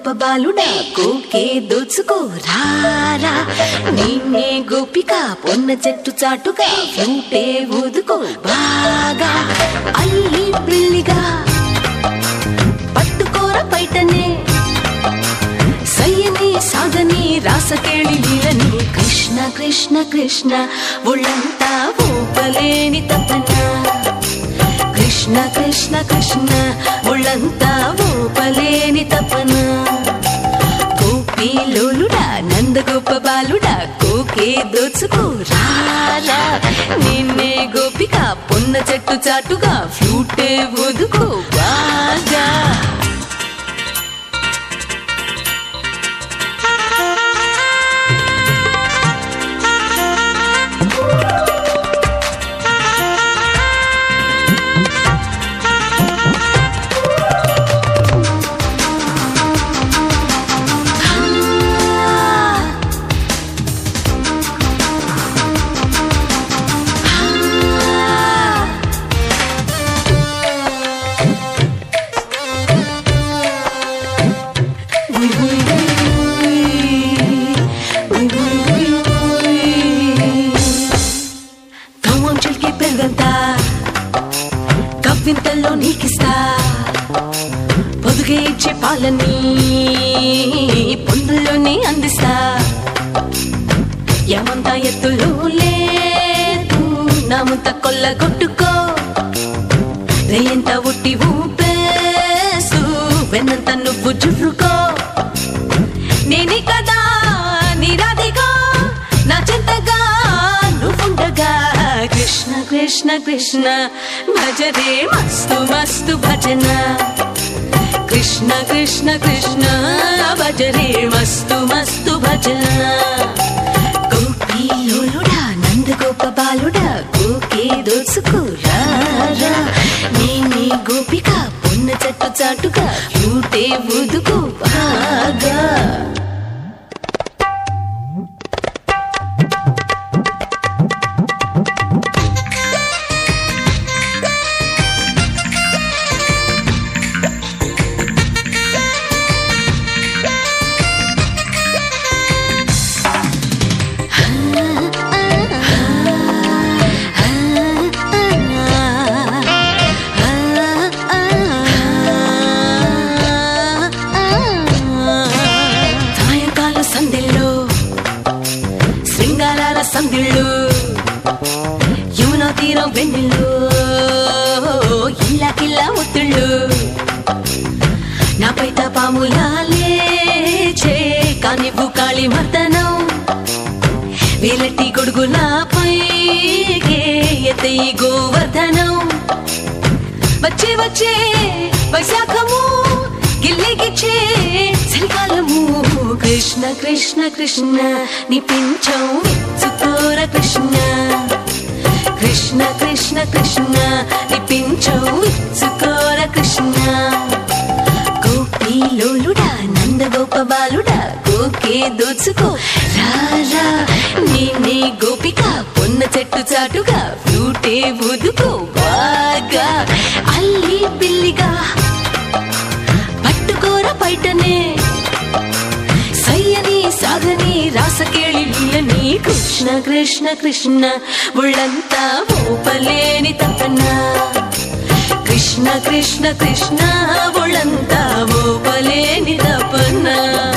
గొప్ప బాలుడా కోకే దోచుకో రారా నిన్నే గోపిక పొన్న చెట్టు చాటుగా ఫ్లూటే ఊదుకో బాగా అల్లి పిల్లిగా పట్టుకోర బయటనే సయ్యని సాగని రాసకేళి లీలని కృష్ణ కృష్ణ కృష్ణ ఒళ్ళంతా ఊపలేని తపన కృష్ణ కృష్ణ కృష్ణ ఒళ్ళంతా ఊపలేని తపన గోపీలోలుడా నందగోప బాలుడా కోకే దోచుకో రారా నిన్నే గోపిక పొన్న చెట్టు చాటుగా ఫ్లూటే ఒదుకో బాగా కవ్వంచులకి పెరుగంతా కవ్వింతల్లో నీకిస్తా పొదుగే ఇచ్చే పాలని పొందుల్లోనే అందిస్తా యమంతా ఎత్తులు లేదు నామంత కొల్ల కొట్టుకో రేయంత ఉట్టి ఊపేసు వెన్నంత నువ్వు జుర్రుకో నేనే కదా నిరాదిగా నా చెంతగా నువ్వుండగా కృష్ణ కృష్ణ కృష్ణ భజరే మస్తు మస్తు భజన కృష్ణ కృష్ణ కృష్ణ భజరే మస్తు మస్తు భజన గోపీలోలుడా నందగోప బాలుడా గోకే దోచుకో రారా నేనే గోపిక పొన్న చెట్టు చాటుగా ఫ్లూటే ఊదుకో బాగా సాయంకాల సందెల్లో శృంగారాల సందిళ్ళు యమునా తీరం వెన్నెళ్ళు ఇళ్ళకిళ్ళ ఒత్తిళ్ళు నాపై పాములాలే చే కానివ్వు కాళి మర్దనం వేలటి గొడుగులాపై ఎత్తయి గోవర్ధనం వచ్చే వచ్చే వైశాఖము గిల్లిగిచ్చే చలికాలము కృష్ణ కృష్ణ కృష్ణ నిపించం విచ్చుకోర కృష్ణ కృష్ణ కృష్ణ కృష్ణ నిపించం విచ్చుకోర కృష్ణ గోపీలోలుడా నందగోప బాలుడా గోకే దోచుకో రారా నేనే గోపిక పొన్న చెట్టు చాటుగా ఫ్లూటే ఊదుకో బాగా అల్లి పిల్లిగా పట్టుకోర బయటనే సయ్యని సాగని రాసకేళి లీలని కృష్ణ కృష్ణ కృష్ణ ఒళ్ళంతా ఊపలేని తపన కృష్ణ కృష్ణ కృష్ణ ఒళ్ళంతా ఊపలేని తపన